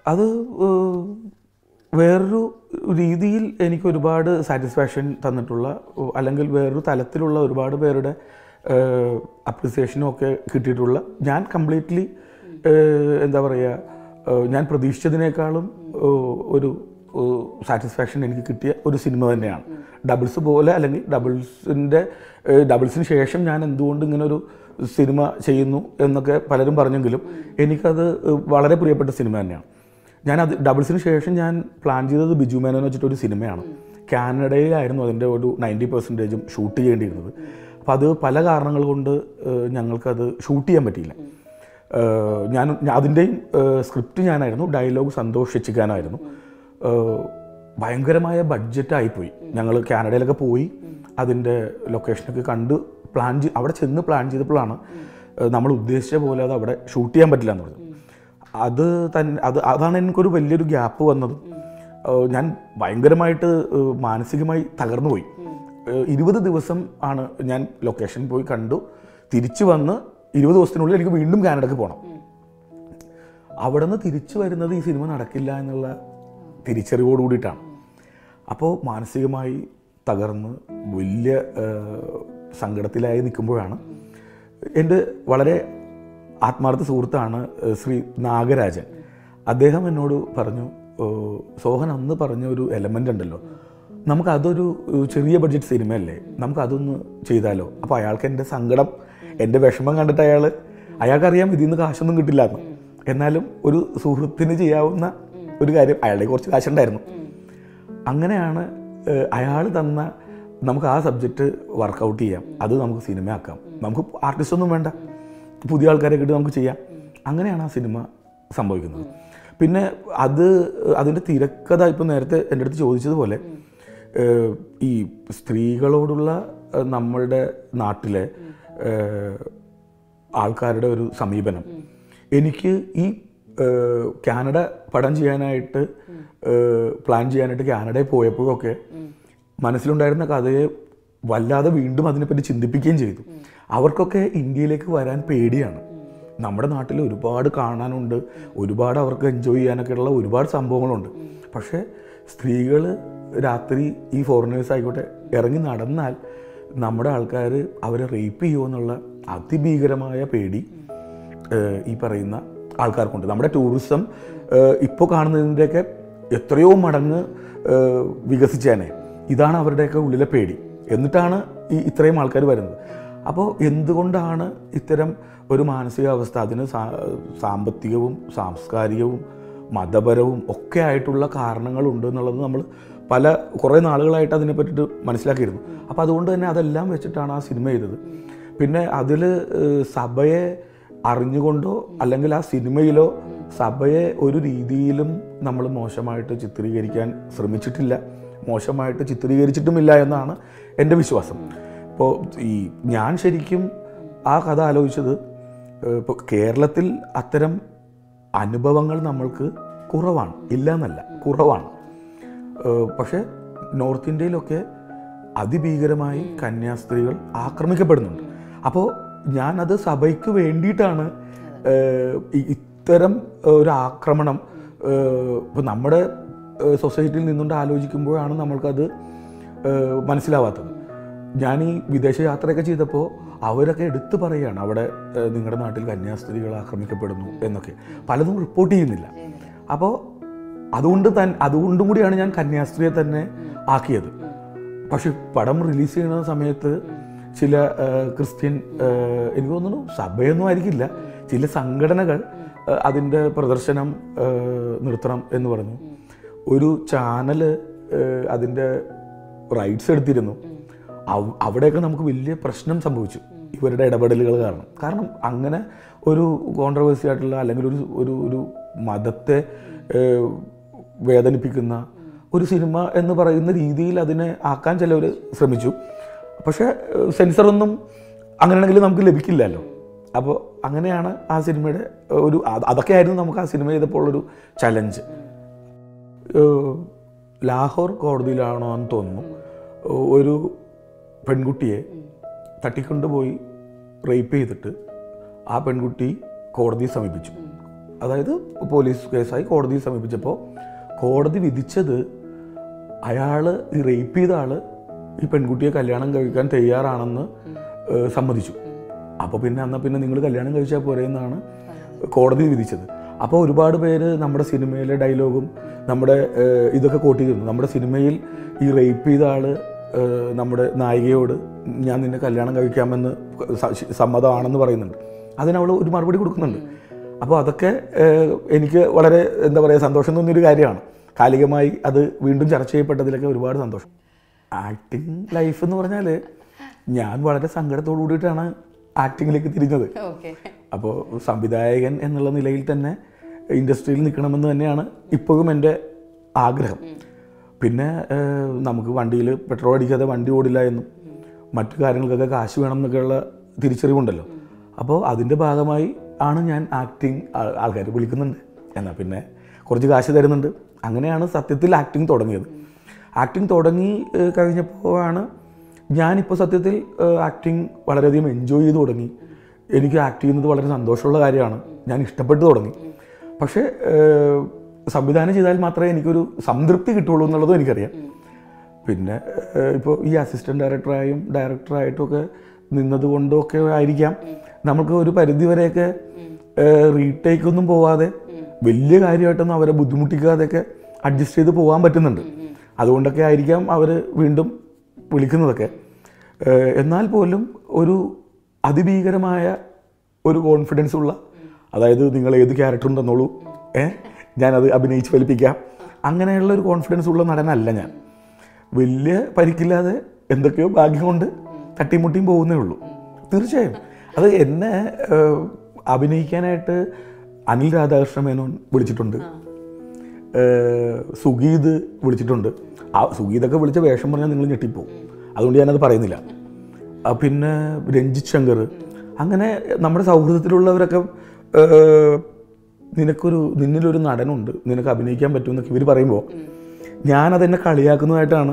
അത് ഏഹ്, വേറൊരു രീതിയിൽ എനിക്ക് ഒരുപാട് സാറ്റിസ്ഫാക്ഷൻ തന്നിട്ടുള്ള ഓ, അല്ലെങ്കിൽ വേറൊരു തലത്തിലുള്ള ഒരുപാട് പേരുടെ അപ്രിസിയേഷനും ഒക്കെ കിട്ടിയിട്ടുള്ള ഞാൻ കംപ്ലീറ്റ്ലി എന്താ പറയുക ഏഹ്, ഞാൻ പ്രതീക്ഷിച്ചതിനേക്കാളും ഏഹ്, ഒരു സാറ്റിസ്ഫാക്ഷൻ എനിക്ക് കിട്ടിയ ഒരു സിനിമ തന്നെയാണ് ഡബിൾസ് പോലെ അല്ലെങ്കിൽ ഡബിൾസിൻ്റെ ഡബിൾസിന് ശേഷം ഞാൻ എന്തുകൊണ്ട് ഇങ്ങനെ ഒരു സിനിമ ചെയ്യുന്നു എന്നൊക്കെ പലരും പറഞ്ഞെങ്കിലും എനിക്കത് ഏഹ്, വളരെ പ്രിയപ്പെട്ട സിനിമ തന്നെയാണ് ഞാൻ അത് ഡബിൾസിന് ശേഷം ഞാൻ പ്ലാൻ ചെയ്തത് ബിജു മേനോൻ വെച്ചിട്ടൊരു സിനിമയാണ് കാനഡയിലായിരുന്നു അതിൻ്റെ ഒരു നയൻറ്റി പെർസെൻറ്റേജും ഷൂട്ട് ചെയ്യേണ്ടിയിരുന്നത് അപ്പോൾ അത് പല കാരണങ്ങൾ കൊണ്ട് ഏഹ്, ഞങ്ങൾക്കത് ഷൂട്ട് ചെയ്യാൻ പറ്റിയില്ല ഏഹ്, ഞാൻ ഞാൻ- അതിൻ്റെയും സ്ക്രിപ്റ്റ് ഞാനായിരുന്നു ഡയലോഗ് സന്തോഷ് ഷെച്ചിക്കാനായിരുന്നു ഏഹ്, ഭയങ്കരമായ ബഡ്ജറ്റായിപ്പോയി ഞങ്ങൾ കാനഡയിലൊക്കെ പോയി അതിൻ്റെ ലൊക്കേഷനൊക്കെ കണ്ട് പ്ലാൻ ചെയ്ത് അവിടെ ചെന്ന് പ്ലാൻ ചെയ്തപ്പോഴാണ് ഏഹ്, നമ്മൾ ഉദ്ദേശിച്ച പോലെ അത് അവിടെ ഷൂട്ട് ചെയ്യാൻ പറ്റില്ല എന്ന് പറഞ്ഞത് അത് തന്നെ അത് അതാണ് എനിക്കൊരു വലിയൊരു ഗ്യാപ്പ് വന്നത് ഏഹ് ഞാൻ ഭയങ്കരമായിട്ട് ഏഹ് മാനസികമായി തകർന്നു പോയി ഏഹ് ഇരുപത് ദിവസം ആണ് ഞാൻ ലൊക്കേഷൻ പോയി കണ്ടു തിരിച്ചു വന്ന് ഇരുപത് ദിവസത്തിനുള്ളിൽ എനിക്ക് വീണ്ടും കാനഡക്ക് പോകണം അവിടെ നിന്ന് തിരിച്ചു വരുന്നത് ഈ സിനിമ നടക്കില്ല എന്നുള്ള തിരിച്ചറിവോട് കൂടിയിട്ടാണ് അപ്പോൾ മാനസികമായി തകർന്ന് വലിയ ഏഹ്, സങ്കടത്തിലായി നിൽക്കുമ്പോഴാണ് എൻ്റെ വളരെ ആത്മാർത്ഥ സുഹൃത്താണ് ഏഹ്, ശ്രീ നാഗരാജൻ അദ്ദേഹം എന്നോട് പറഞ്ഞു ഏഹ്, സോഹൻ അന്ന് പറഞ്ഞ ഒരു എലമെൻ്റ് ഉണ്ടല്ലോ നമുക്കതൊരു ഏഹ്, ചെറിയ ബഡ്ജറ്റ് സിനിമയല്ലേ നമുക്കതൊന്ന് ചെയ്താലോ അപ്പോൾ അയാൾക്ക് എൻ്റെ സങ്കടം എൻ്റെ വിഷമം കണ്ടിട്ട് അയാൾ അയാൾക്കറിയാം ഇതിൽ നിന്ന് കാശൊന്നും കിട്ടില്ല എന്ന് എന്നാലും ഒരു സുഹൃത്തിന് ചെയ്യാവുന്ന ഒരു കാര്യം അയാളുടെ കുറച്ച് കാശുണ്ടായിരുന്നു അങ്ങനെയാണ് അയാൾ തന്ന നമുക്ക് ആ സബ്ജക്റ്റ് വർക്കൗട്ട് ചെയ്യാം അത് നമുക്ക് സിനിമയാക്കാം നമുക്ക് ആർട്ടിസ്റ്റ് ഒന്നും വേണ്ട പുതിയ ആൾക്കാരെ കിട്ടി നമുക്ക് ചെയ്യാം അങ്ങനെയാണ് ആ സിനിമ സംഭവിക്കുന്നത് പിന്നെ അത് അതിൻ്റെ തിരക്കഥ ഇപ്പം നേരത്തെ എൻ്റെ അടുത്ത് ചോദിച്ചതുപോലെ ഏഹ്, ഈ സ്ത്രീകളോടുള്ള ഏഹ്, നമ്മളുടെ നാട്ടിലെ ഏഹ്, ആൾക്കാരുടെ ഒരു സമീപനം എനിക്ക് ഈ ഏഹ്, കാനഡ പടം ചെയ്യാനായിട്ട് ഏഹ്, പ്ലാൻ ചെയ്യാനായിട്ട് കാനഡയിൽ പോയപ്പോഴൊക്കെ മനസ്സിലുണ്ടായിരുന്ന കഥയെ വല്ലാതെ വീണ്ടും അതിനെപ്പറ്റി ചിന്തിപ്പിക്കുകയും ചെയ്തു അവർക്കൊക്കെ ഇന്ത്യയിലേക്ക് വരാൻ പേടിയാണ് നമ്മുടെ നാട്ടിൽ ഒരുപാട് കാണാനുണ്ട് ഒരുപാട് അവർക്ക് എൻജോയ് ചെയ്യാനൊക്കെ ഉള്ള ഒരുപാട് സംഭവങ്ങളുണ്ട് പക്ഷേ സ്ത്രീകൾ രാത്രി ഈ ഫോറിനേഴ്സ് ആയിക്കോട്ടെ ഇറങ്ങി നടന്നാൽ നമ്മുടെ ആൾക്കാർ അവരെ റേപ്പ് ചെയ്യുമോ എന്നുള്ള അതിഭീകരമായ പേടി ഏഹ് ഈ പറയുന്ന ആൾക്കാർക്കുണ്ട് നമ്മുടെ ടൂറിസം ഇപ്പോൾ കാണുന്നതിൻ്റെയൊക്കെ എത്രയോ മടങ്ങ് ഏഹ് വികസിച്ചേനെ ഇതാണ് അവരുടെയൊക്കെ ഉള്ളിലെ പേടി എന്നിട്ടാണ് ഈ ഇത്രയും ആൾക്കാർ വരുന്നത് അപ്പോൾ എന്തുകൊണ്ടാണ് ഇത്തരം ഒരു മാനസികാവസ്ഥ അതിന് സാ- സാമ്പത്തികവും സാംസ്കാരികവും മതപരവും ഒക്കെ ആയിട്ടുള്ള കാരണങ്ങളുണ്ട് എന്നുള്ളത് നമ്മൾ പല കുറേ നാളുകളായിട്ട് അതിനെ പറ്റിയിട്ട് മനസ്സിലാക്കിയിരുന്നു അപ്പോൾ അതുകൊണ്ട് തന്നെ അതെല്ലാം വെച്ചിട്ടാണ് ആ സിനിമ ചെയ്തത് പിന്നെ അതിൽ സഭയെ അറിഞ്ഞുകൊണ്ടോ അല്ലെങ്കിൽ ആ സിനിമയിലോ സഭയെ ഒരു രീതിയിലും നമ്മൾ മോശമായിട്ട് ചിത്രീകരിക്കാൻ ശ്രമിച്ചിട്ടില്ല മോശമായിട്ട് ചിത്രീകരിച്ചിട്ടുമില്ല എന്നാണ് എൻ്റെ വിശ്വാസം ഇപ്പോൾ ഈ ഞാൻ ശരിക്കും ആ കഥ ആലോചിച്ചത് ഇപ്പോൾ കേരളത്തിൽ അത്തരം അനുഭവങ്ങൾ നമ്മൾക്ക് കുറവാണ് ഇല്ല എന്നല്ല കുറവാണ് ഏഹ് പക്ഷേ നോർത്ത് ഇന്ത്യയിലൊക്കെ അതിഭീകരമായി കന്യാസ്ത്രീകൾ ആക്രമിക്കപ്പെടുന്നുണ്ട് അപ്പോൾ ഞാനത് സഭയ്ക്ക് വേണ്ടിയിട്ടാണ് ഏഹ് ഈ ഇത്തരം ഒരു ആക്രമണം ഇപ്പോൾ നമ്മുടെ സൊസൈറ്റിയിൽ നിന്നുകൊണ്ട് ആലോചിക്കുമ്പോഴാണ് നമ്മൾക്കത് ഏഹ് മനസ്സിലാവാത്തത് ഞാൻ ഈ വിദേശ യാത്രയൊക്കെ ചെയ്തപ്പോൾ അവരൊക്കെ എടുത്തു പറയുകയാണ് അവിടെ ഏഹ് നിങ്ങളുടെ നാട്ടിൽ കന്യാസ്ത്രീകൾ ആക്രമിക്കപ്പെടുന്നു എന്നൊക്കെ പലതും റിപ്പോർട്ട് ചെയ്യുന്നില്ല അപ്പോൾ അതുകൊണ്ട് തന്നെ അതുകൊണ്ടും കൂടിയാണ് ഞാൻ കന്യാസ്ത്രീയെ തന്നെ ആക്കിയത് പക്ഷെ പടം റിലീസ് ചെയ്യുന്ന സമയത്ത് ചില ഏഹ്, ക്രിസ്ത്യൻ ഏഹ്, എനിക്ക് തോന്നുന്നു സഭയൊന്നും ആയിരിക്കില്ല ചില സംഘടനകൾ ഏഹ്, അതിൻ്റെ പ്രദർശനം ഏഹ്, നിർത്തണം എന്ന് പറഞ്ഞു ഒരു ചാനല് അതിൻ്റെ റൈറ്റ്സ് എടുത്തിരുന്നു അവ- അവിടെയൊക്കെ നമുക്ക് വലിയ പ്രശ്നം സംഭവിച്ചു ഇവരുടെ ഇടപെടലുകൾ കാരണം കാരണം അങ്ങനെ ഒരു കോൺട്രവേഴ്സി ആയിട്ടുള്ള അല്ലെങ്കിൽ ഒരു ഒരു ഒരു മതത്തെ ഏഹ്, വേദനിപ്പിക്കുന്ന ഒരു സിനിമ എന്ന് പറയുന്ന രീതിയിൽ അതിനെ ആക്കാൻ ചിലവർ ശ്രമിച്ചു പക്ഷേ ഏഹ്, സെൻസറൊന്നും അങ്ങനെയാണെങ്കിൽ നമുക്ക് ലഭിക്കില്ലല്ലോ അപ്പോൾ അങ്ങനെയാണ് ആ സിനിമയുടെ ഏഹ്, ഒരു അത് അതൊക്കെയായിരുന്നു നമുക്ക് ആ സിനിമ ചെയ്തപ്പോൾ ഒരു ചലഞ്ച് ഏഹ് ലാഹോർ കോടതിയിലാണോ എന്ന് തോന്നുന്നു ഏഹ് ഒരു പെൺകുട്ടിയെ തട്ടിക്കൊണ്ടുപോയി റേപ്പ് ചെയ്തിട്ട് ആ പെൺകുട്ടി കോടതിയെ സമീപിച്ചു അതായത് പോലീസ് കേസായി കോടതിയിൽ സമീപിച്ചപ്പോൾ കോടതി വിധിച്ചത് അയാൾ ഈ റേപ്പ് ചെയ്ത ആള് ഈ പെൺകുട്ടിയെ കല്യാണം കഴിക്കാൻ തയ്യാറാണെന്ന് ഏഹ്, സമ്മതിച്ചു അപ്പോൾ പിന്നെ എന്നാൽ പിന്നെ നിങ്ങൾ കല്യാണം കഴിച്ചാൽ പോരെ എന്നാണ് കോടതി വിധിച്ചത് അപ്പോൾ ഒരുപാട് പേര് നമ്മുടെ സിനിമയിലെ ഡയലോഗും നമ്മുടെ ഏഹ്, ഇതൊക്കെ കോട്ട് ചെയ്തിരുന്നു നമ്മുടെ സിനിമയിൽ ഈ റേപ്പ് ചെയ്ത ആള് ഏഹ്, നമ്മുടെ നായികയോട് ഞാൻ നിന്നെ കല്യാണം കഴിക്കാമെന്ന് സ- സമ്മതമാണെന്ന് പറയുന്നുണ്ട് അതിനവൾ ഒരു മറുപടി കൊടുക്കുന്നുണ്ട് അപ്പോൾ അതൊക്കെ ഏഹ്, എനിക്ക് വളരെ എന്താ പറയുക സന്തോഷം തോന്നിയൊരു കാര്യമാണ് കാലികമായി അത് വീണ്ടും ചർച്ച ചെയ്യപ്പെട്ടതിലൊക്കെ ഒരുപാട് സന്തോഷം ആക്ടിങ് ലൈഫ് എന്ന് പറഞ്ഞാൽ ഞാൻ വളരെ സങ്കടത്തോടു കൂടിയിട്ടാണ് ആക്ടിങ്ങിലേക്ക് തിരിഞ്ഞത് ഓക്കെ അപ്പോൾ സംവിധായകൻ എന്നുള്ള നിലയിൽ തന്നെ ഇൻഡസ്ട്രിയിൽ നിൽക്കണമെന്ന് തന്നെയാണ് ഇപ്പോഴും എൻ്റെ ആഗ്രഹം പിന്നെ ഏഹ്, നമുക്ക് വണ്ടിയിൽ പെട്രോൾ അടിക്കാതെ വണ്ടി ഓടില്ല എന്നും മറ്റു കാര്യങ്ങൾക്കൊക്കെ കാശ് വേണം എന്നൊക്കെയുള്ള തിരിച്ചറിവുണ്ടല്ലോ അപ്പോൾ അതിൻ്റെ ഭാഗമായി ആണ് ഞാൻ ആക്ടിങ് ആൾക്കാർ വിളിക്കുന്നുണ്ട് എന്നാൽ പിന്നെ കുറച്ച് കാശ് തരുന്നുണ്ട് അങ്ങനെയാണ് സത്യത്തിൽ ആക്ടിങ് തുടങ്ങിയത് ആക്ടിങ് തുടങ്ങി ഏഹ്, കഴിഞ്ഞപ്പോഴാണ് ഞാനിപ്പോൾ സത്യത്തിൽ ആക്ടിങ് വളരെയധികം എൻജോയ് ചെയ്ത് തുടങ്ങി എനിക്ക് ആക്ട് ചെയ്യുന്നത് വളരെ സന്തോഷമുള്ള കാര്യമാണ് ഞാൻ ഇഷ്ടപ്പെട്ടു തുടങ്ങി പക്ഷേ ഏഹ്, സംവിധാനം ചെയ്താൽ മാത്രമേ എനിക്കൊരു സംതൃപ്തി കിട്ടുള്ളൂ എന്നുള്ളതും എനിക്കറിയാം പിന്നെ ഇപ്പോൾ ഈ അസിസ്റ്റൻറ്റ് ഡയറക്ടറായും ഡയറക്ടറായിട്ടും ഒക്കെ നിന്നത് കൊണ്ടൊക്കെ ആയിരിക്കാം നമുക്ക് ഒരു പരിധി വരെയൊക്കെ റീടേക്ക് ഒന്നും പോവാതെ വലിയ കാര്യമായിട്ടൊന്നും അവരെ ബുദ്ധിമുട്ടിക്കാതെയൊക്കെ അഡ്ജസ്റ്റ് ചെയ്ത് പോകാൻ പറ്റുന്നുണ്ട് അതുകൊണ്ടൊക്കെ ആയിരിക്കാം അവർ വീണ്ടും വിളിക്കുന്നതൊക്കെ ഏഹ് എന്നാൽ പോലും ഒരു അതിഭീകരമായ ഒരു കോൺഫിഡൻസ് ഉള്ള അതായത് നിങ്ങൾ ഏത് ക്യാരക്ടറും തന്നോളൂ ഏ ഞാനത് അഭിനയിച്ച് ഫലിപ്പിക്കാം അങ്ങനെയുള്ള ഒരു കോൺഫിഡൻസ് ഉള്ള നടനല്ല ഞാൻ വലിയ പരിക്കില്ലാതെ എന്തൊക്കെയോ ഭാഗ്യം കൊണ്ട് തട്ടിമുട്ടിയും പോകുന്നേ ഉള്ളൂ തീർച്ചയായും അത് എന്നെ ഏഹ്, അഭിനയിക്കാനായിട്ട് അനിൽ രാധാകൃഷ്ണ മേനോൻ വിളിച്ചിട്ടുണ്ട് ഏഹ്, സുഗീത് വിളിച്ചിട്ടുണ്ട് ആ സുഗീതൊക്കെ വിളിച്ച വേഷം പറഞ്ഞാൽ നിങ്ങൾ ഞെട്ടിപ്പോവും അതുകൊണ്ട് ഞാനത് പറയുന്നില്ല ആ, പിന്നെ രഞ്ജിത്ത് ശങ്കർ അങ്ങനെ നമ്മുടെ സൗഹൃദത്തിലുള്ളവരൊക്കെ ഏഹ്, നിനക്കൊരു നിന്നിലൊരു നടനുണ്ട് നിനക്ക് അഭിനയിക്കാൻ പറ്റുമെന്നൊക്കെ ഇവർ പറയുമ്പോൾ ഞാനതെന്നെ കളിയാക്കുന്നതായിട്ടാണ്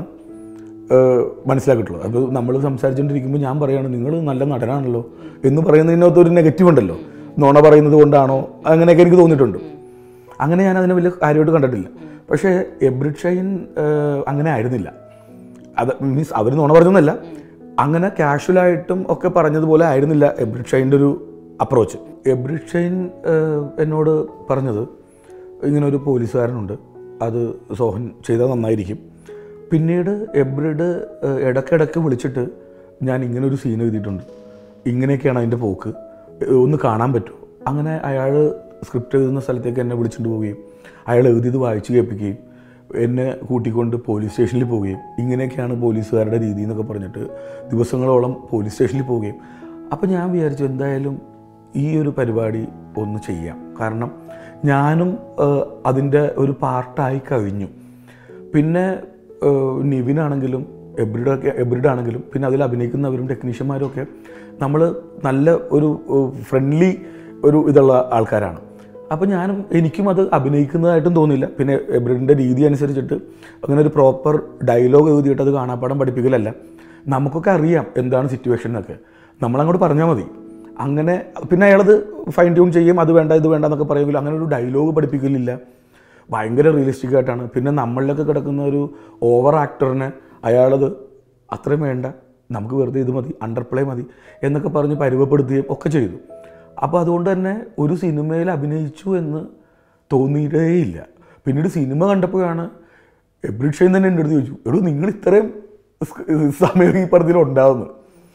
ഏഹ്, മനസ്സിലാക്കിയിട്ടുള്ളത് അപ്പോൾ നമ്മൾ സംസാരിച്ചുകൊണ്ടിരിക്കുമ്പോൾ ഞാൻ പറയുകയാണ് നിങ്ങൾ നല്ല നടനാണല്ലോ എന്ന് പറയുന്നതിനകത്ത് ഒരു നെഗറ്റീവ് ഉണ്ടല്ലോ നോണ പറയുന്നത് കൊണ്ടാണോ അങ്ങനെയൊക്കെ എനിക്ക് തോന്നിയിട്ടുണ്ട് അങ്ങനെ ഞാൻ അതിനെ വലിയ കാര്യമായിട്ട് കണ്ടിട്ടില്ല പക്ഷേ എബ്രിഡ് ഷൈൻ ഏഹ്, അങ്ങനെ ആയിരുന്നില്ല അത് മീൻസ് അവർ നുണ പറഞ്ഞൊന്നല്ല അങ്ങനെ കാഷ്വലായിട്ടും ഒക്കെ പറഞ്ഞതുപോലെ ആയിരുന്നില്ല എബ്രിഡ് ഷൈൻ്റെ ഒരു അപ്രോച്ച് എബ്രിഡ് ഷൈൻ ഏഹ്, എന്നോട് പറഞ്ഞത് ഇങ്ങനെ ഒരു പോലീസുകാരനുണ്ട് അത് സോഹൻ ചെയ്താൽ നന്നായിരിക്കും പിന്നീട് എബ്രിഡ് ഏഹ്, ഇടയ്ക്കിടയ്ക്ക് വിളിച്ചിട്ട് ഞാൻ ഇങ്ങനെ ഒരു സീൻ എഴുതിയിട്ടുണ്ട് ഇങ്ങനെയൊക്കെയാണ് അതിൻ്റെ പോക്ക് ഏഹ്, ഒന്ന് കാണാൻ പറ്റുമോ അങ്ങനെ അയാൾ സ്ക്രിപ്റ്റ് എഴുതുന്ന സ്ഥലത്തേക്ക് എന്നെ വിളിച്ചിട്ട് പോവുകയും അയാൾ എഴുതിയത് വായിച്ച് കേൾപ്പിക്കുകയും എന്നെ കൂട്ടിക്കൊണ്ട് പോലീസ് സ്റ്റേഷനിൽ പോവുകയും ഇങ്ങനെയൊക്കെയാണ് പോലീസുകാരുടെ രീതി എന്നൊക്കെ പറഞ്ഞിട്ട് ദിവസങ്ങളോളം പോലീസ് സ്റ്റേഷനിൽ പോവുകയും അപ്പോൾ ഞാൻ വിചാരിച്ചു എന്തായാലും ഈ ഒരു പരിപാടി ഒന്ന് ചെയ്യാം കാരണം ഞാനും ഏഹ്, അതിൻ്റെ ഒരു പാർട്ടായി കഴിഞ്ഞു പിന്നെ ഏഹ്, നിവിനാണെങ്കിലും എബ്രിഡൊക്കെ എബ്രിഡ് ആണെങ്കിലും പിന്നെ അതിൽ അഭിനയിക്കുന്നവരും ടെക്നീഷ്യന്മാരും ഒക്കെ നമ്മൾ നല്ല ഒരു ഫ്രണ്ട്ലി ഒരു ഇതുള്ള ആൾക്കാരാണ് അപ്പോൾ ഞാനും എനിക്കും അത് അഭിനയിക്കുന്നതായിട്ടും തോന്നില്ല പിന്നെ എബ്രിഡിൻ്റെ രീതി അനുസരിച്ചിട്ട് അങ്ങനെ ഒരു പ്രോപ്പർ ഡയലോഗ് എഴുതിയിട്ട് അത് കാണാപ്പാടം പഠിപ്പിക്കലല്ല നമുക്കൊക്കെ അറിയാം എന്താണ് സിറ്റുവേഷൻ എന്നൊക്കെ നമ്മളങ്ങോട്ട് പറഞ്ഞാൽ മതി അങ്ങനെ പിന്നെ അയാളത് ഫൈൻ ട്യൂൺ ചെയ്യും അത് വേണ്ട ഇത് വേണ്ട എന്നൊക്കെ പറയുമെങ്കിൽ അങ്ങനെ ഒരു ഡയലോഗ് പഠിപ്പിക്കലില്ല ഭയങ്കര റിയലിസ്റ്റിക് ആയിട്ടാണ് പിന്നെ നമ്മളിലൊക്കെ കിടക്കുന്ന ഒരു ഓവർ ആക്ടറിനെ അയാളത് അത്രയും വേണ്ട നമുക്ക് വെറുതെ ഇത് മതി അണ്ടർ പ്ലേ മതി എന്നൊക്കെ പറഞ്ഞ് പരുവപ്പെടുത്തുകയും ഒക്കെ ചെയ്തു അപ്പോൾ അതുകൊണ്ട് തന്നെ ഒരു സിനിമയിൽ അഭിനയിച്ചു എന്ന് തോന്നിയിട്ടേയില്ല പിന്നീട് സിനിമ കണ്ടപ്പോഴാണ് എബ്രിഡ് ഷൈൻ തന്നെ എൻ്റെ അടുത്ത് ചോദിച്ചു എടോ നിങ്ങൾ ഇത്രയും സ്- സമയം ഈ പടത്തിൽ ഉണ്ടാവുന്നു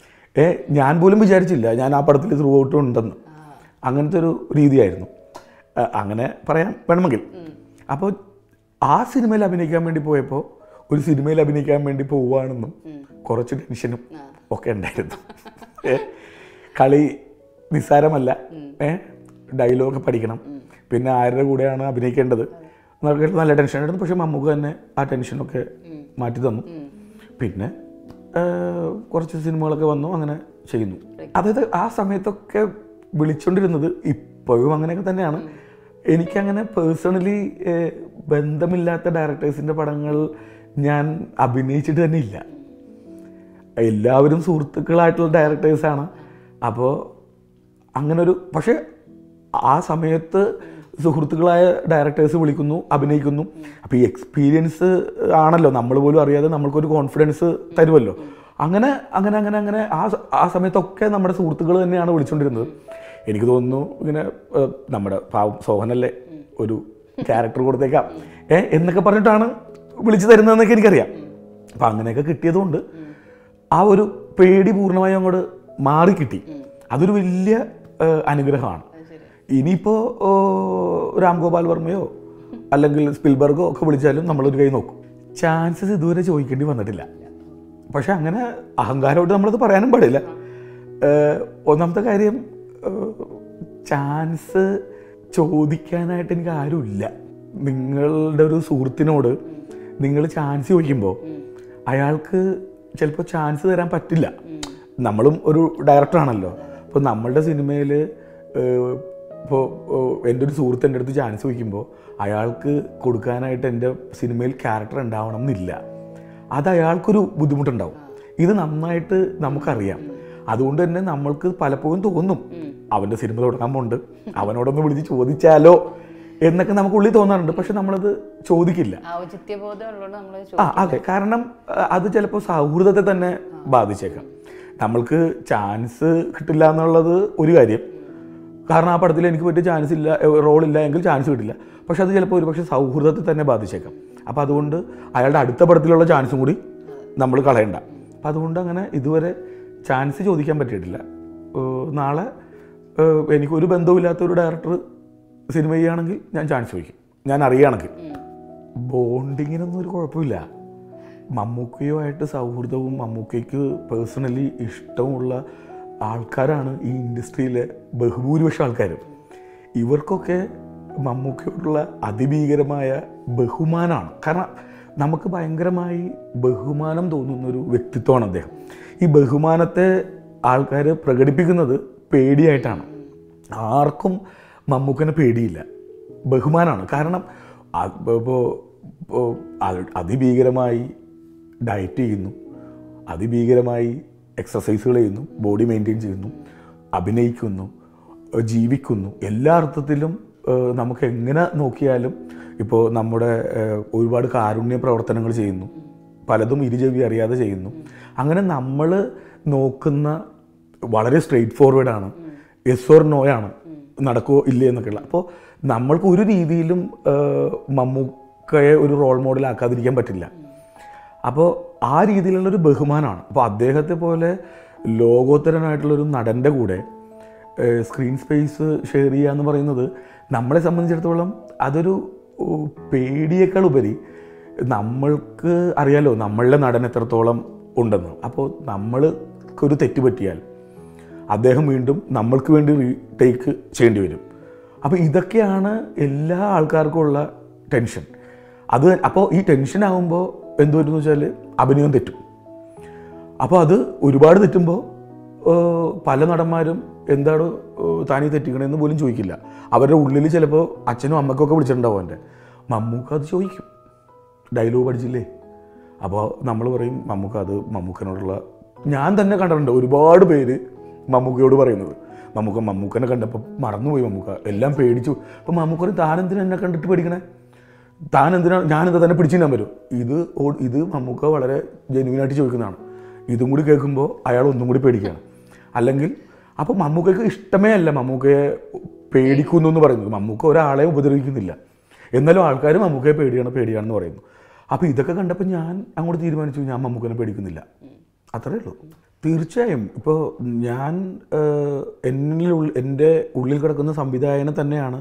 ഏ ഞാൻ പോലും വിചാരിച്ചില്ല ഞാൻ ആ പടത്തിൽ ത്രൂ ഔട്ടും ഉണ്ടെന്ന് അങ്ങനത്തെ ഒരു രീതിയായിരുന്നു ആ, അങ്ങനെ പറയാൻ വേണമെങ്കിൽ അപ്പോൾ ആ സിനിമയിൽ അഭിനയിക്കാൻ വേണ്ടി പോയപ്പോൾ ഒരു സിനിമയിൽ അഭിനയിക്കാൻ വേണ്ടി പോവുകയാണെന്നും കുറച്ച് ടെൻഷനും ഒക്കെ ഉണ്ടായിരുന്നു ഏ, കളി നിസ്സാരമല്ല ഏ ഡയലോഗ് പഠിക്കണം പിന്നെ ആരുടെ കൂടെയാണ് അഭിനയിക്കേണ്ടത് എന്നൊക്കെ നല്ല ടെൻഷൻ ആയിരുന്നു പക്ഷെ മമ്മൂക്ക് തന്നെ ആ ടെൻഷനൊക്കെ മാറ്റി തന്നു പിന്നെ ആ, കുറച്ച് സിനിമകളൊക്കെ വന്നു അങ്ങനെ ചെയ്യുന്നു അതായത് ആ സമയത്തൊക്കെ വിളിച്ചുകൊണ്ടിരുന്നത് ഇപ്പോഴും അങ്ങനെയൊക്കെ തന്നെയാണ് എനിക്കങ്ങനെ പേഴ്സണലി ബന്ധമില്ലാത്ത ഡയറക്ടേഴ്സിൻ്റെ പടങ്ങൾ ഞാൻ അഭിനയിച്ചിട്ട് തന്നെ ഇല്ല എല്ലാവരും സുഹൃത്തുക്കളായിട്ടുള്ള ഡയറക്ടേഴ്സാണ് അപ്പോൾ അങ്ങനെ ഒരു പക്ഷേ ആ സമയത്ത് സുഹൃത്തുക്കളായ ഡയറക്ടേഴ്സ് വിളിക്കുന്നു അഭിനയിക്കുന്നു അപ്പോൾ ഈ എക്സ്പീരിയൻസ് ആണല്ലോ നമ്മൾ പോലും അറിയാതെ നമ്മൾക്കൊരു കോൺഫിഡൻസ് തരുമല്ലോ അങ്ങനെ അങ്ങനെ അങ്ങനെ അങ്ങനെ ആ സ- ആ സമയത്തൊക്കെ നമ്മുടെ സുഹൃത്തുക്കൾ തന്നെയാണ് വിളിച്ചുകൊണ്ടിരുന്നത് എനിക്ക് തോന്നുന്നു ഇങ്ങനെ ഏഹ്, നമ്മുടെ പാവം സോഹനല്ലേ ഒരു ക്യാരക്ടർ കൊടുത്തേക്കാം ഏ എന്നൊക്കെ പറഞ്ഞിട്ടാണ് വിളിച്ചു തരുന്നതെന്നൊക്കെ എനിക്കറിയാം അപ്പം അങ്ങനെയൊക്കെ കിട്ടിയതുകൊണ്ട് ആ ഒരു പേടി പൂർണ്ണമായും അങ്ങോട്ട് മാറി കിട്ടി അതൊരു വലിയ ഏഹ്, അനുഗ്രഹമാണ് ഇനിയിപ്പോൾ രാംഗോപാൽ വർമ്മയോ അല്ലെങ്കിൽ സ്പിൽബർഗോ ഒക്കെ വിളിച്ചാലും നമ്മളൊരു കൈ നോക്കും ചാൻസസ് ഇതുവരെ ചോദിക്കേണ്ടി വന്നിട്ടില്ല പക്ഷെ അങ്ങനെ അഹങ്കാരമായിട്ട് നമ്മളത് പറയാനും പാടില്ല ഏഹ്, ഒന്നാമത്തെ കാര്യം ചാൻസ് ചോദിക്കാനായിട്ട് എനിക്ക് ആരുമില്ല നിങ്ങളുടെ ഒരു സുഹൃത്തിനോട് നിങ്ങൾ ചാൻസ് ചോദിക്കുമ്പോൾ അയാൾക്ക് ചിലപ്പോൾ ചാൻസ് തരാൻ പറ്റില്ല നമ്മളും ഒരു ഡയറക്ടറാണല്ലോ അപ്പോൾ നമ്മളുടെ സിനിമയിൽ ഇപ്പോൾ എൻ്റെ ഒരു സുഹൃത്ത് എൻ്റെ അടുത്ത് ചാൻസ് ചോദിക്കുമ്പോൾ അയാൾക്ക് കൊടുക്കാനായിട്ട് എൻ്റെ സിനിമയിൽ ക്യാരക്ടർ ഉണ്ടാവണം എന്നില്ല അത് അയാൾക്കൊരു ബുദ്ധിമുട്ടുണ്ടാവും ഇത് നന്നായിട്ട് നമുക്കറിയാം അതുകൊണ്ട് തന്നെ നമ്മൾക്ക് പലപ്പോഴും തോന്നും അവൻ്റെ സിനിമ തുടങ്ങാൻ പോണ്ട് അവനോടൊന്ന് വിളിച്ച് ചോദിച്ചാലോ എന്നൊക്കെ നമുക്ക് ഉള്ളിൽ തോന്നാറുണ്ട് പക്ഷെ നമ്മളത് ചോദിക്കില്ല ഔചിത്യബോധം ഉള്ളതുകൊണ്ട് നമ്മൾ ആ അതെ കാരണം അഹ് അത് ചിലപ്പോൾ സൗഹൃദത്തെ തന്നെ ബാധിച്ചേക്കാം നമ്മൾക്ക് ചാൻസ് കിട്ടില്ല എന്നുള്ളത് ഒരു കാര്യം കാരണം ആ പടത്തിൽ എനിക്ക് പറ്റിയ ചാൻസ് ഇല്ല റോൾ ഇല്ല എങ്കിൽ ചാൻസ് കിട്ടില്ല പക്ഷെ അത് ചിലപ്പോൾ ഒരു പക്ഷേ സൗഹൃദത്തെ തന്നെ ബാധിച്ചേക്കാം അപ്പോൾ അതുകൊണ്ട് അയാളുടെ അടുത്ത പടത്തിലുള്ള ചാൻസും കൂടി നമ്മൾ കളയണ്ട അപ്പം അതുകൊണ്ട് അങ്ങനെ ഇതുവരെ ചാൻസ് ചോദിക്കാൻ പറ്റിയിട്ടില്ല ഏഹ് നാളെ ഏഹ് എനിക്കൊരു ബന്ധവുമില്ലാത്ത ഒരു ഡയറക്ടർ സിനിമ ചെയ്യുകയാണെങ്കിൽ ഞാൻ ചാൻസ് ചോദിക്കും ഞാൻ അറിയുകയാണെങ്കിൽ ബോണ്ടിങ്ങിനൊന്നും ഒരു കുഴപ്പമില്ല മമ്മൂക്കയുമായിട്ട് സൗഹൃദവും മമ്മൂക്കയ്ക്ക് പേഴ്സണലി ഇഷ്ടമുള്ള ആൾക്കാരാണ് ഈ ഇൻഡസ്ട്രിയിലെ ബഹുഭൂരിപക്ഷം ആൾക്കാരും ഇവർക്കൊക്കെ മമ്മൂക്കയോടുള്ള അതിഭീകരമായ ബഹുമാനമാണ് കാരണം നമുക്ക് ഭയങ്കരമായി ബഹുമാനം തോന്നുന്നൊരു വ്യക്തിത്വമാണ് അദ്ദേഹം ഈ ബഹുമാനത്തെ ആൾക്കാർ പ്രകടിപ്പിക്കുന്നത് പേടിയായിട്ടാണ് ആർക്കും മമ്മൂക്കനെ പേടിയില്ല ബഹുമാനമാണ് കാരണം ഇപ്പോൾ അതിഭീകരമായി ഡയറ്റ് ചെയ്യുന്നു അതിഭീകരമായി എക്സസൈസുകൾ ചെയ്യുന്നു ബോഡി മെയിൻറ്റെയിൻ ചെയ്യുന്നു അഭിനയിക്കുന്നു ഏഹ് ജീവിക്കുന്നു എല്ലാ അർത്ഥത്തിലും ഏഹ് നമുക്ക് എങ്ങനെ നോക്കിയാലും ഇപ്പോൾ നമ്മുടെ ഏഹ് ഒരുപാട് കാരുണ്യ പ്രവർത്തനങ്ങൾ ചെയ്യുന്നു പലതും ഇരുചെവി അറിയാതെ ചെയ്യുന്നു അങ്ങനെ നമ്മൾ നോക്കുന്ന വളരെ സ്ട്രെയിറ്റ് ഫോർവേഡാണ് എസ് ഓർ നോയാണ് നടക്കുമോ ഇല്ലേ എന്നൊക്കെയുള്ള അപ്പോൾ നമ്മൾക്ക് ഒരു രീതിയിലും ഏഹ് മമ്മൂക്കയെ ഒരു റോൾ മോഡൽ ആക്കാതിരിക്കാൻ പറ്റില്ല അപ്പോൾ ആ രീതിയിലുള്ളൊരു ബഹുമാനമാണ് അപ്പോൾ അദ്ദേഹത്തെ പോലെ ലോകോത്തരനായിട്ടുള്ളൊരു നടൻ്റെ കൂടെ സ്ക്രീൻ സ്പേസ് ഷെയർ ചെയ്യുക എന്ന് പറയുന്നത് നമ്മളെ സംബന്ധിച്ചിടത്തോളം അതൊരു ഉ, പേടിയേക്കാൾ ഉപരി നമ്മൾക്ക് അറിയാലോ നമ്മളുടെ നടൻ എത്രത്തോളം ഉണ്ടെന്ന് അപ്പോൾ നമ്മൾക്കൊരു തെറ്റ് പറ്റിയാൽ അദ്ദേഹം വീണ്ടും നമ്മൾക്ക് വേണ്ടി റീടേക്ക് ചെയ്യേണ്ടി വരും അപ്പോൾ ഇതൊക്കെയാണ് എല്ലാ ആൾക്കാർക്കും ഉള്ള ടെൻഷൻ അത് അപ്പോൾ ഈ ടെൻഷൻ ആകുമ്പോൾ എന്ത് പറ്റുമെന്ന് വെച്ചാൽ അഭിനയം തെറ്റും അപ്പോൾ അത് ഒരുപാട് തെറ്റുമ്പോൾ ഏഹ്, പല നടന്മാരും എന്താണ് ഏഹ്, താനീ തെറ്റിക്കണമെന്ന് പോലും ചോദിക്കില്ല അവരുടെ ഉള്ളിൽ ചിലപ്പോൾ അച്ഛനും അമ്മക്കൊക്കെ വിളിച്ചിട്ടുണ്ടാവും എൻ്റെ മമ്മൂക്ക അത് ചോദിക്കും ഡയലോഗ് പഠിച്ചില്ലേ അപ്പോൾ നമ്മൾ പറയും മമ്മൂക്ക അത് മമ്മൂക്കനോടുള്ള ഞാൻ തന്നെ കണ്ടിട്ടുണ്ട് ഒരുപാട് പേര് മമ്മൂക്കയോട് പറയുന്നത് മമ്മൂക്ക മമ്മൂക്കനെ കണ്ടപ്പോൾ മറന്നുപോയി മമ്മൂക്ക എല്ലാം പേടിച്ചു അപ്പോൾ മമ്മൂക്ക പറയും താൻ എന്തിനാ എന്നെ കണ്ടിട്ട് പേടിക്കണേ താൻ എന്തിനാ ഞാനെന്താ തന്നെ പിടിച്ചിടാൻ വരും ഇത് ഓ- ഇത് മമ്മൂക്ക വളരെ ജെന്യൂനായിട്ട് ചോദിക്കുന്നതാണ് ഇതും കൂടി കേൾക്കുമ്പോൾ അയാൾ ഒന്നും കൂടി പേടിക്കുകയാണ് അല്ലെങ്കിൽ അപ്പോൾ മമ്മൂക്കയ്ക്ക് ഇഷ്ടമേ അല്ല മമ്മൂക്കയെ പേടിക്കുന്നു എന്ന് പറയുന്നത് മമ്മൂക്ക ഒരാളെ ഉപദ്രവിക്കുന്നില്ല എന്നാലും ആൾക്കാർ മമ്മൂക്കയെ പേടിയാണ് പേടിയാണെന്ന് പറയുന്നു അപ്പോൾ ഇതൊക്കെ കണ്ടപ്പോൾ ഞാൻ അങ്ങോട്ട് തീരുമാനിച്ചു ഞാൻ മമ്മൂക്കനെ പേടിക്കുന്നില്ല അത്രേ ഉള്ളൂ തീർച്ചയായും ഇപ്പോൾ ഞാൻ ഏഹ്, എന്നിൽ ഉൾ- എൻ്റെ ഉള്ളിൽ കിടക്കുന്ന സംവിധായകനെ തന്നെയാണ്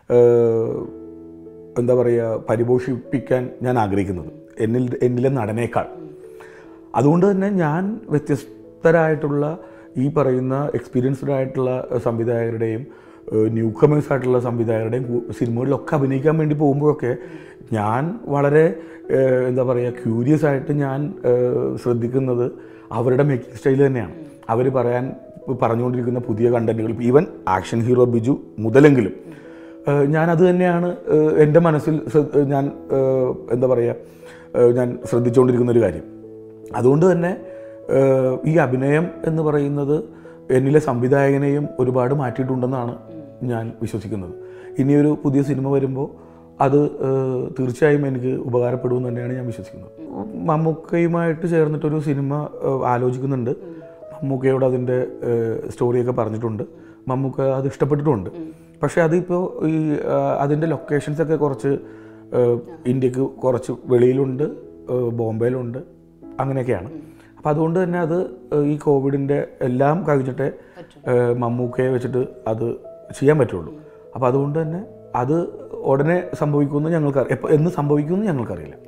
ഏഹ്, എന്താ പറയുക പരിപോഷിപ്പിക്കാൻ ഞാൻ ആഗ്രഹിക്കുന്നത് എന്നിൽ എന്നിലെ നടനേക്കാൾ അതുകൊണ്ട് തന്നെ ഞാൻ വ്യത്യസ്തരായിട്ടുള്ള ഈ പറയുന്ന എക്സ്പീരിയൻസ്ഡ് ആയിട്ടുള്ള സംവിധായകരുടെയും ന്യൂ കമേഴ്സ് ആയിട്ടുള്ള സംവിധായകരുടെയും കൂ- സിനിമകളിലൊക്കെ അഭിനയിക്കാൻ വേണ്ടി പോകുമ്പോഴൊക്കെ ഞാൻ വളരെ ഏഹ്, എന്താ പറയുക ക്യൂരിയസ് ആയിട്ട് ഞാൻ ഏഹ്, ശ്രദ്ധിക്കുന്നത് അവരുടെ മേക്കിംഗ് സ്റ്റൈൽ തന്നെയാണ് അവർ പറയാൻ പറഞ്ഞുകൊണ്ടിരിക്കുന്ന പുതിയ കണ്ടന്റുകൾ ഈവൻ ആക്ഷൻ ഹീറോ ബിജു മുതലെങ്കിലും ഏഹ് ഞാൻ അത് തന്നെയാണ് ഏഹ് എൻ്റെ മനസ്സിൽ ശ്ര- ഏഹ് ഞാൻ ഏഹ് എന്താ പറയുക ഏഹ് ഞാൻ ശ്രദ്ധിച്ചുകൊണ്ടിരിക്കുന്ന ഒരു കാര്യം അതുകൊണ്ട് തന്നെ ഏഹ് ഈ അഭിനയം എന്ന് പറയുന്നത് എന്നിലെ സംവിധായകനെയും ഒരുപാട് മാറ്റിയിട്ടുണ്ടെന്നാണ് ഞാൻ വിശ്വസിക്കുന്നത് ഇനിയൊരു പുതിയ സിനിമ വരുമ്പോൾ അത് ഏഹ്, തീർച്ചയായും എനിക്ക് ഉപകാരപ്പെടുമെന്ന് തന്നെയാണ് ഞാൻ വിശ്വസിക്കുന്നത് മമ്മൂക്കയുമായിട്ട് ചേർന്നിട്ടൊരു സിനിമ ഏഹ്, ആലോചിക്കുന്നുണ്ട് മമ്മൂക്കയോട് അതിൻ്റെ സ്റ്റോറിയൊക്കെ പറഞ്ഞിട്ടുണ്ട് മമ്മൂക്ക അത് ഇഷ്ടപ്പെട്ടിട്ടുണ്ട് പക്ഷേ അതിപ്പോൾ ഈ ആ, അതിൻ്റെ ലൊക്കേഷൻസൊക്കെ കുറച്ച് ഏഹ്, ഇന്ത്യക്ക് കുറച്ച് വെളിയിലുണ്ട് ഏഹ്, ബോംബെയിലുണ്ട് അങ്ങനെയൊക്കെയാണ് അപ്പോൾ അതുകൊണ്ട് തന്നെ അത് ഏഹ്, ഈ കോവിഡിൻ്റെ എല്ലാം കഴിഞ്ഞിട്ടേ ഏഹ്, മമ്മൂക്കയെ വെച്ചിട്ട് അത് ചെയ്യാൻ പറ്റുള്ളൂ അപ്പോൾ അതുകൊണ്ട് തന്നെ അത് ഉടനെ സംഭവിക്കുമെന്ന് ഞങ്ങൾക്ക് എപ്പോൾ എന്ന് സംഭവിക്കുമെന്ന് ഞങ്ങൾക്കറിയില്ല